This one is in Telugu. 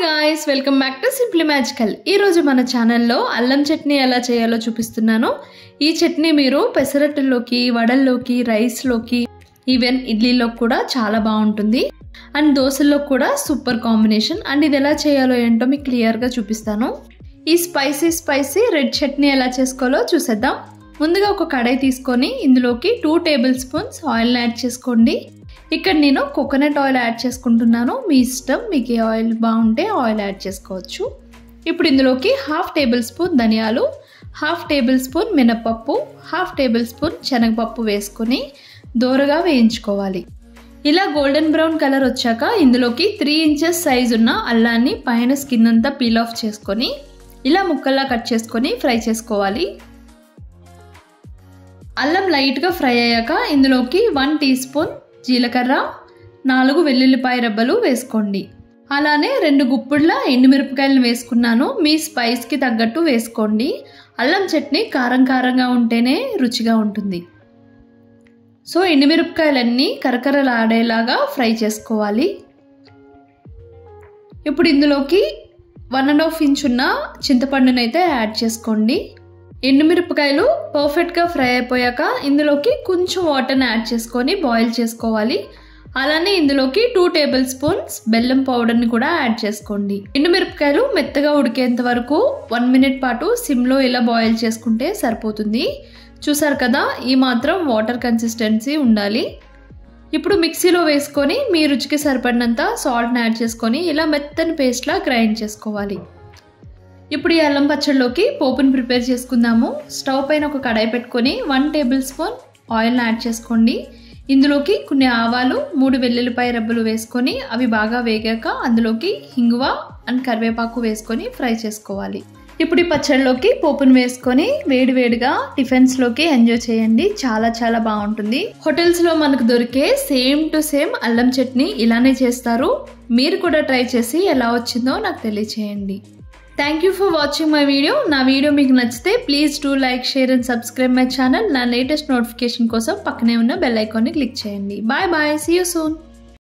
guys welcome back to simply magical ఈరోజు మన ఛానల్లో అల్లం చట్నీ ఎలా చేయాలో చూపిస్తున్నాను ఈ చట్నీ మీరు పెసరట్టులోకి వడల్లోకి రైస్లోకి ఈవెన్ ఇడ్లీలోకి కూడా చాలా బాగుంటుంది అండ్ దోశల్లో కూడా సూపర్ కాంబినేషన్ అండ్ ఇది ఎలా చేయాలో ఏంటో మీకు క్లియర్గా చూపిస్తాను ఈ స్పైసీ స్పైసీ రెడ్ చట్నీ ఎలా చేసుకోవాలో చూసేద్దాం ముందుగా ఒక కడాయి తీసుకొని ఇందులోకి టూ టేబుల్ స్పూన్స్ ఆయిల్ని యాడ్ చేసుకోండి ఇక్కడ నేను కోకోనట్ ఆయిల్ యాడ్ చేసుకుంటున్నాను మీ ఇష్టం మీకు ఏ ఆయిల్ బాగుంటే ఆయిల్ యాడ్ చేసుకోవచ్చు ఇప్పుడు ఇందులోకి హాఫ్ టేబుల్ స్పూన్ ధనియాలు హాఫ్ టేబుల్ స్పూన్ మినపప్పు హాఫ్ టేబుల్ స్పూన్ శనగపప్పు వేసుకొని దోరగా వేయించుకోవాలి ఇలా గోల్డెన్ బ్రౌన్ కలర్ వచ్చాక ఇందులోకి త్రీ ఇంచెస్ సైజ్ ఉన్న అల్లాన్ని పైన స్కిన్ అంతా పీల్ ఆఫ్ చేసుకొని ఇలా ముక్కల్లా కట్ చేసుకొని ఫ్రై చేసుకోవాలి అల్లం లైట్గా ఫ్రై అయ్యాక ఇందులోకి వన్ టీ స్పూన్ జీలకర్ర నాలుగు వెల్లుల్లిపాయ రెబ్బలు వేసుకోండి అలానే రెండు గుప్పుడుల ఎండుమిరపకాయలను వేసుకున్నాను మీ స్పైస్కి తగ్గట్టు వేసుకోండి అల్లం చట్నీ కారం కారంగా ఉంటేనే రుచిగా ఉంటుంది సో ఎండుమిరపకాయలన్నీ కరకరలాడేలాగా ఫ్రై చేసుకోవాలి ఇప్పుడు ఇందులోకి వన్ అండ్ హాఫ్ ఇంచ్ ఉన్న చింతపండునైతే యాడ్ చేసుకోండి ఎండుమిరపకాయలు పర్ఫెక్ట్గా ఫ్రై అయిపోయాక ఇందులోకి కొంచెం వాటర్ని యాడ్ చేసుకొని బాయిల్ చేసుకోవాలి అలానే ఇందులోకి టూ టేబుల్ స్పూన్స్ బెల్లం పౌడర్ని కూడా యాడ్ చేసుకోండి ఎండుమిరపకాయలు మెత్తగా ఉడికేంత వరకు వన్ మినిట్ పాటు సిమ్లో ఇలా బాయిల్ చేసుకుంటే సరిపోతుంది చూసారు కదా ఈ మాత్రం వాటర్ కన్సిస్టెన్సీ ఉండాలి ఇప్పుడు మిక్సీలో వేసుకొని మీ రుచికి సరిపడినంత సాల్ట్ని యాడ్ చేసుకొని ఇలా మెత్తని పేస్ట్లా గ్రైండ్ చేసుకోవాలి ఇప్పుడు ఈ అల్లం పచ్చడిలోకి పోపుని ప్రిపేర్ చేసుకుందాము స్టవ్ పైన ఒక కడాయి పెట్టుకొని వన్ టేబుల్ స్పూన్ ఆయిల్ని యాడ్ చేసుకోండి ఇందులోకి కొన్ని ఆవాలు మూడు వెల్లుల్లిపాయ రబ్బలు వేసుకొని అవి బాగా వేగాక అందులోకి హింగువ అండ్ కరివేపాకు వేసుకొని ఫ్రై చేసుకోవాలి ఇప్పుడు ఈ పచ్చడిలోకి పోపును వేసుకొని వేడి వేడిగా టిఫిన్స్లోకి ఎంజాయ్ చేయండి చాలా చాలా బాగుంటుంది హోటల్స్లో మనకు దొరికే సేమ్ టు సేమ్ అల్లం చట్నీ ఇలానే చేస్తారు మీరు కూడా ట్రై చేసి ఎలా వచ్చిందో నాకు తెలియచేయండి thank you for watching my video నా వీడియో మీకు నచ్చితే please do like share and subscribe my channel నా లేటెస్ట్ నోటిఫికేషన్ కోసం పక్కనే ఉన్న బెల్ ఐకాన్ని క్లిక్ చేయండి bye bye see you soon